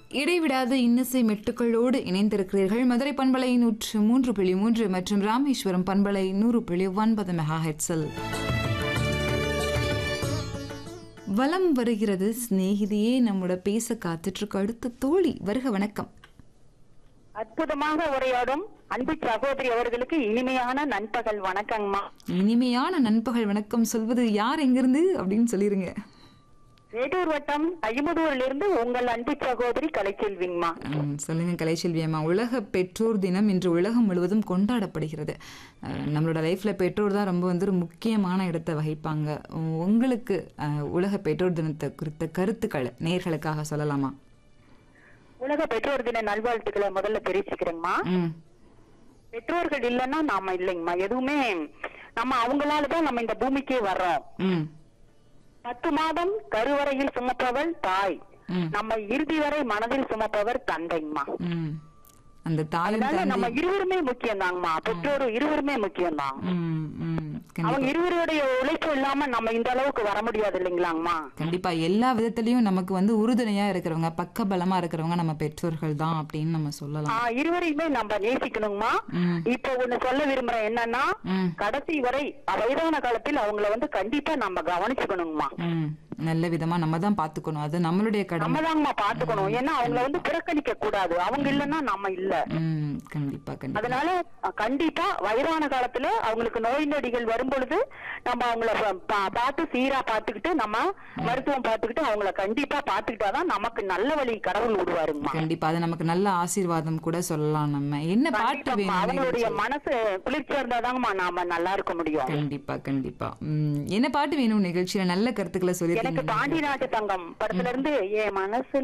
இடைவிடாத இன்னிசை மெட்டுக்களோடு இணைந்திருக்கிறீர்கள் மதுரை பண்பலை நூற்று மூன்று புள்ளி மூன்று மற்றும் ராமேஸ்வரம் பண்பலை நூறு புள்ளி ஒன்பது மெகா ஹெட்ஸில் வலம் வருகிறது சிநேகிதியே நம்மோட பேச காத்துட்டு இருக்க அடுத்த தோழி வருக வணக்கம் அற்புதமாக உரையாடும் அன்பு சகோதரி அவர்களுக்கு இனிமையான நண்பகல் வணக்கங்கம்மா இனிமையான நண்பகல் வணக்கம் சொல்வது யார் எங்கிருந்து அப்படின்னு சொல்லிருங்க வேடூர் வட்டம் ஐம்பதூரில் இருந்து உங்கள் அன்பு சகோதரி கலைச்செல்விங்கம்மா ம், சொல்லுங்க கலைச்செல்வி அம்மா உலக பெற்றோர் தினம் இன்று உலகம் முழுவதும் கொண்டாடப்படுகிறது அஹ், நம்மளோட லைஃப்ல பெற்றோர் தான் ரொம்ப வந்து ஒரு முக்கியமான இடத்தை வகிப்பாங்க உ- உங்களுக்கு அஹ், உலக பெற்றோர் தினத்தை குறித்த கருத்துக்களை நேர்களுக்காக சொல்லலாமா உலக பெற்றோர் தின நல்வாழ்த்துக்களை முதல்ல தெரிவிச்சுக்கிறேங்கம்மா ம் பெற்றோர்கள் இல்லைன்னா நாம இல்லைங்கம்மா எதுவுமே நம்ம அவங்களாலதான் நம்ம இந்த பூமிக்கே வர்றோம் ம் பத்து மாதம் கருவறையில் சுமப்பவள் தாய் ம். நம்ம இறுதி வரை மனதில் சுமப்பவர் தந்தைங்கம்மா ம் அந்த தாயும் அதனால நம்ம தந்தை இருவருமே முக்கியம் தாங்கம்மா பெற்றோர் இருவருமே முக்கியம் தான் ம் ம் அவங்க கண்டிப்பா இருவருடைய உழைப்பு இல்லாம நம்ம இந்த அளவுக்கு வர முடியாது இல்லைங்களாங்கம்மா கண்டிப்பா எல்லா விதத்திலயும் நமக்கு வந்து உறுதுணையா இருக்கிறவங்க பக்கபலமா இருக்கிறவங்க நம்ம பெற்றோர்கள் தான் அப்படின்னு நம்ம சொல்லலாம் ஆஹ் இருவரையுமே நம்ம நேசிக்கணுங்கம்மா ம் இப்ப ஒண்ணு சொல்ல விரும்புறேன் என்னன்னா ம் கடைசி வரை வயதான காலத்தில் அவங்கள வந்து கண்டிப்பா நம்ம கவனிச்சுக்கணுங்கம்மா ம் நல்ல விதமா நம்ம தான் பாத்துக்கணும் அது நம்மளுடைய கடமை நம்ம தாங்கம்மா பாத்துக்கணும் ஏன்னா அவங்கள வந்து புறக்கணிக்க கூடாது அவங்க இல்லைன்னா நம்ம இல்ல ம் கண்டிப்பா கண்டிப்பா அதனால அஹ், கண்டிப்பா வயதான காலத்துல அவங்களுக்கு நோய் நொடிகள் வரும் பொழுது நம்ம அவங்கள பா- பா- பார்த்து சீரா பாத்துக்கிட்டு நம்ம மருத்துவம் பாத்துக்கிட்டு அவங்கள கண்டிப்பா பாத்துக்கிட்டாதான் நமக்கு நல்ல வழி கடவுள் விடுவாருங்கம்மா கண்டிப்பா அது நமக்கு நல்ல ஆசீர்வாதம் கூட சொல்லலாம் நம்ம என்ன பாட்டு கண்டிப்பாம்மா. வேணும் அவங்களுடைய நிகழ்ச்சி? மனசு குளிர்ச்சியா இருந்தாதாங்கம்மா நாம நல்லா இருக்க முடியும் கண்டிப்பா கண்டிப்பா ம், என்ன பாட்டு வேணும் நிகழ்ச்சியில நல்ல கருத்துக்களை எனக்கு சொல்லியிருக்கீங்க பாண்டி நாட்டு தங்கம் படத்துல இருந்து என் மனசு